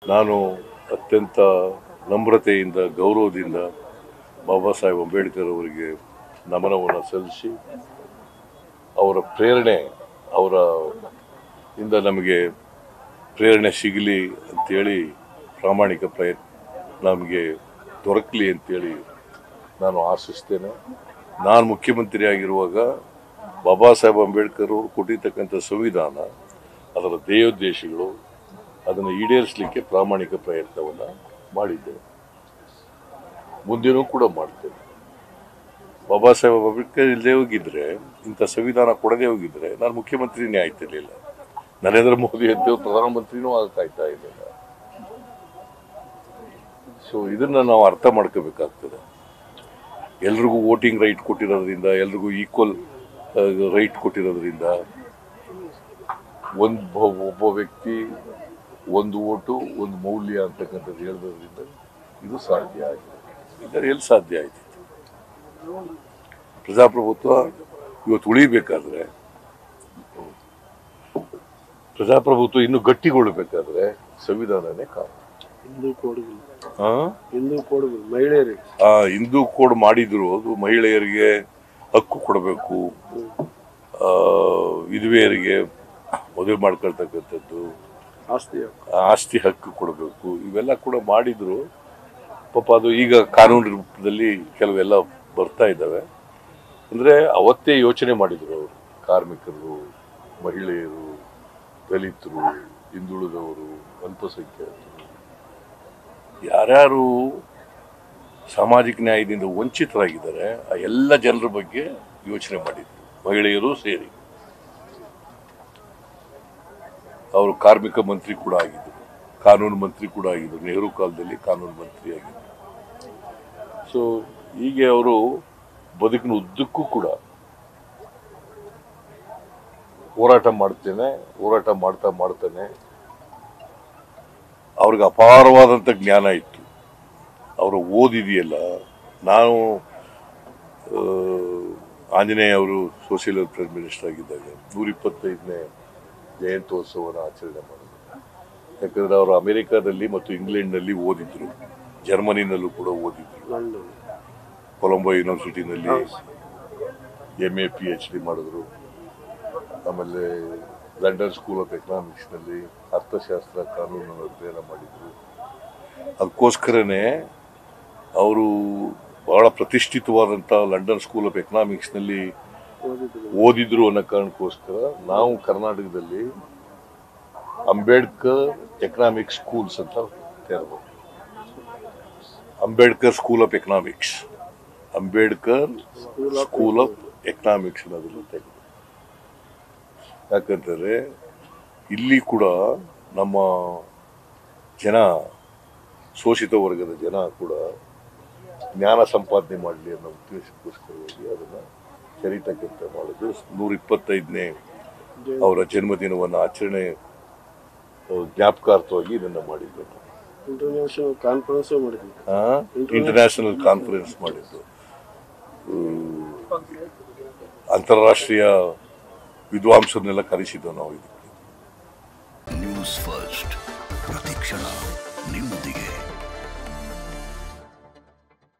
ನಾನು ಅತ್ಯಂತ ನಮ್ರತೆಯಿಂದ ಗೌರವದಿಂದ ಬಾಬಾ ಸಾಹೇಬ್ ಅಂಬೇಡ್ಕರ್ ಅವರಿಗೆ ನಮನವನ್ನು ಸಲ್ಲಿಸಿ ಅವರ ಪ್ರೇರಣೆ ಅವರ ಇಂದ ನಮಗೆ ಪ್ರೇರಣೆ ಸಿಗಲಿ ಅಂತೇಳಿ ಪ್ರಾಮಾಣಿಕ ಪ್ರಯತ್ನ ನಮಗೆ ದೊರಕಲಿ ಅಂತೇಳಿ ನಾನು ಆಶಿಸ್ತೇನೆ ನಾನು ಮುಖ್ಯಮಂತ್ರಿ ಆಗಿರುವಾಗ ಬಾಬಾ ಸಾಹೇಬ್ ಅಂಬೇಡ್ಕರ್ ಅವರು ಕೊಟ್ಟಿರ್ತಕ್ಕಂಥ ಸಂವಿಧಾನ ಅದರ ಧ್ಯೇಯೋದ್ದೇಶಗಳು ಅದನ್ನು ಈಡೇರಿಸಲಿಕ್ಕೆ ಪ್ರಾಮಾಣಿಕ ಪ್ರಯತ್ನವನ್ನು ಮಾಡಿದ್ದೇನೆ ಮುಂದೆನೂ ಕೂಡ ಮಾಡ್ತೇನೆ ಬಾಬಾ ಸಾಹೇಬ್ ಅಂಬೇಡ್ಕರ್ ಇಲ್ಲದೆ ಹೋಗಿದ್ರೆ ಇಂಥ ಸಂವಿಧಾನ ಕೊಡದೇ ಹೋಗಿದ್ರೆ ನಾನು ಮುಖ್ಯಮಂತ್ರಿನೇ ಆಯ್ತಿರ್ಲಿಲ್ಲ ನರೇಂದ್ರ ಮೋದಿ ಅಂತ ಪ್ರಧಾನಮಂತ್ರಿನೂ ಆಗಕ್ಕಾಯ್ತಾ ಇರಲಿಲ್ಲ ಸೊ ಇದನ್ನ ನಾವು ಅರ್ಥ ಮಾಡ್ಕೋಬೇಕಾಗ್ತದೆ ಎಲ್ರಿಗೂ ವೋಟಿಂಗ್ ರೈಟ್ ಕೊಟ್ಟಿರೋದ್ರಿಂದ ಎಲ್ರಿಗೂ ಈಕ್ವಲ್ ರೈಟ್ ಕೊಟ್ಟಿರೋದ್ರಿಂದ ಒಂದು ಒಬ್ಬ ವ್ಯಕ್ತಿ ಒಂದು ಓಟು ಒಂದು ಮೌಲ್ಯ ಅಂತಕ್ಕಂಥದ್ದು ಹೇಳೋದ್ರಿಂದ ಇದು ಸಾಧ್ಯ ಆಗಿದೆ ಇದ್ದಾರೆ ಎಲ್ಲಿ ಸಾಧ್ಯ ಆಯ್ತಿತ್ತು ಪ್ರಜಾಪ್ರಭುತ್ವ ಇವತ್ತು ಉಳಿಬೇಕಾದ್ರೆ ಪ್ರಜಾಪ್ರಭುತ್ವ ಇನ್ನೂ ಗಟ್ಟಿಗೊಳ್ಳಬೇಕಾದ್ರೆ ಸಂವಿಧಾನನೇ ಕಾರಣ ಹಿಂದೂ ಕೋಡ್ಗಳು ಆ? ಹಿಂದೂ ಕೋಡ್ಗಳು ಮಹಿಳೆಯರಿಗೆ ಆ ಹಿಂದೂ ಕೋಡ್ ಮಾಡಿದ್ರು ಅದು ಮಹಿಳೆಯರಿಗೆ ಹಕ್ಕು ಕೊಡಬೇಕು ಆ, ವಿಧವೆಯರಿಗೆ ಮದುವೆ ಮಾಡ್ಕೊಳ್ತಕ್ಕಂಥದ್ದು ಆಸ್ತಿ ಹಕ್ಕು ಆಸ್ತಿ ಹಕ್ಕು ಕೊಡಬೇಕು ಇವೆಲ್ಲ ಕೂಡ ಮಾಡಿದ್ರು ಪಾಪ ಅದು ಈಗ ಕಾನೂನು ರೂಪದಲ್ಲಿ ಕೆಲವೆಲ್ಲ ಬರ್ತಾ ಇದ್ದಾವೆ ಅಂದರೆ ಅವತ್ತೇ ಯೋಚನೆ ಮಾಡಿದ್ರು ಅವರು ಕಾರ್ಮಿಕರು ಮಹಿಳೆಯರು ದಲಿತರು ಹಿಂದುಳಿದವರು ಅಲ್ಪಸಂಖ್ಯಾತರು ಯಾರ್ಯಾರು ಸಾಮಾಜಿಕ ನ್ಯಾಯದಿಂದ ವಂಚಿತರಾಗಿದ್ದಾರೆ ಆ ಎಲ್ಲ ಜನರ ಬಗ್ಗೆ ಯೋಚನೆ ಮಾಡಿದ್ರು ಮಹಿಳೆಯರು ಸೇರಿ ಅವರು ಕಾರ್ಮಿಕ ಮಂತ್ರಿ ಕೂಡ ಆಗಿದ್ದರು ಕಾನೂನು ಮಂತ್ರಿ ಕೂಡ ಆಗಿದ್ದರು ನೆಹರು ಕಾಲದಲ್ಲಿ ಕಾನೂನು ಮಂತ್ರಿ ಆಗಿದ್ದರು ಸೊ ಹೀಗೆ ಅವರು ಬದುಕಿನ ಉದ್ದಕ್ಕೂ ಕೂಡ ಹೋರಾಟ ಮಾಡ್ತೇನೆ ಹೋರಾಟ ಮಾಡ್ತಾ ಮಾಡ್ತಾನೆ ಅವ್ರಿಗೆ ಅಪಾರವಾದಂಥ ಜ್ಞಾನ ಇತ್ತು ಅವರು ಓದಿದೆಯಲ್ಲ ನಾನು ಆ, ಆಂಜನೇಯ ಅವರು ಸೋಷಿಯಲ್ ವೆಲ್ಫೇರ್ ಮಿನಿಸ್ಟರ್ ಆಗಿದ್ದಾಗ ನೂರ ಇಪ್ಪತ್ತೈದನೇ ಜಯಂತ್ಯೋತ್ಸವನ ಆಚರಣೆ ಮಾಡಿದ್ರು ಯಾಕಂದ್ರೆ ಅವರು ಅಮೆರಿಕಾದಲ್ಲಿ ಮತ್ತು ಇಂಗ್ಲೆಂಡ್ನಲ್ಲಿ ಓದಿದ್ರು ಜರ್ಮನಿನಲ್ಲೂ ಕೂಡ ಓದಿದ್ರು ಲಂಡನ್ ಕೊಲಂಬೋ ಯೂನಿವರ್ಸಿಟಿನಲ್ಲಿ M A P H D ಮಾಡಿದ್ರು ಆಮೇಲೆ ಲಂಡನ್ ಸ್ಕೂಲ್ ಆಫ್ ಎಕನಾಮಿಕ್ಸ್ನಲ್ಲಿ ಅರ್ಥಶಾಸ್ತ್ರ ಕಾನೂನನ್ನು ಅಧ್ಯಯನ ಮಾಡಿದ್ರು ಅದಕ್ಕೋಸ್ಕರನೇ ಅವರು ಬಹಳ ಪ್ರತಿಷ್ಠಿತವಾದಂಥ ಲಂಡನ್ ಸ್ಕೂಲ್ ಆಫ್ ಎಕನಾಮಿಕ್ಸ್ನಲ್ಲಿ ಓದಿದ್ರು ಓದಿದ್ರು ಅನ್ನೋ ಕಾರಣಕ್ಕೋಸ್ಕರ ನಾವು ಕರ್ನಾಟಕದಲ್ಲಿ ಅಂಬೇಡ್ಕರ್ ಎಕನಾಮಿಕ್ ಸ್ಕೂಲ್ಸ್ ಅಂತ ತೆರವು Ambedkar school of economics Ambedkar school of economics ಅನ್ನೋದನ್ನು ತೆಗೆದು ಯಾಕಂತಂದ್ರೆ ಇಲ್ಲಿ ಕೂಡ ನಮ್ಮ ಜನ ಶೋಷಿತ ವರ್ಗದ ಜನ ಕೂಡ ಜ್ಞಾನ ಸಂಪಾದನೆ ಮಾಡಲಿ ಅನ್ನೋ ಉದ್ದೇಶಕ್ಕೋಸ್ಕರವಾಗಿ ಅದನ್ನು ಚರಿತಕ್ಕಂತ ಮಾಡಿದ್ದು ನೂರ ಇಪ್ಪತ್ತೈದನೇ ಅವರ ಜನ್ಮದಿನವನ್ನು ಆಚರಣೆ ಆ, ಜ್ಞಾಪಕಾರ್ಥವಾಗಿ ಇದನ್ನು ಮಾಡಿದ್ದು ಇಂಟರ್ನ್ಯಾಷನಲ್ ಕಾನ್ಫರೆನ್ಸ್ ಮಾಡಿದ್ವಿ ಇಂಟರ್ನ್ಯಾಷನಲ್ ಕಾನ್ಫರೆನ್ಸ್ ಮಾಡಿದ್ದು ಹ್ಮ್, ಅಂತಾರಾಷ್ಟ್ರೀಯ ವಿದ್ವಾಂಸರನ್ನೆಲ್ಲ ಕರೆಸಿದ್ದು ನಾವು ಇದಕ್ಕೆ ನ್ಯೂಸ್ ಫಸ್ಟ್ ಪ್ರತಿಕ್ಷಣ ನಿಮ್ಮೊಂದಿಗೆ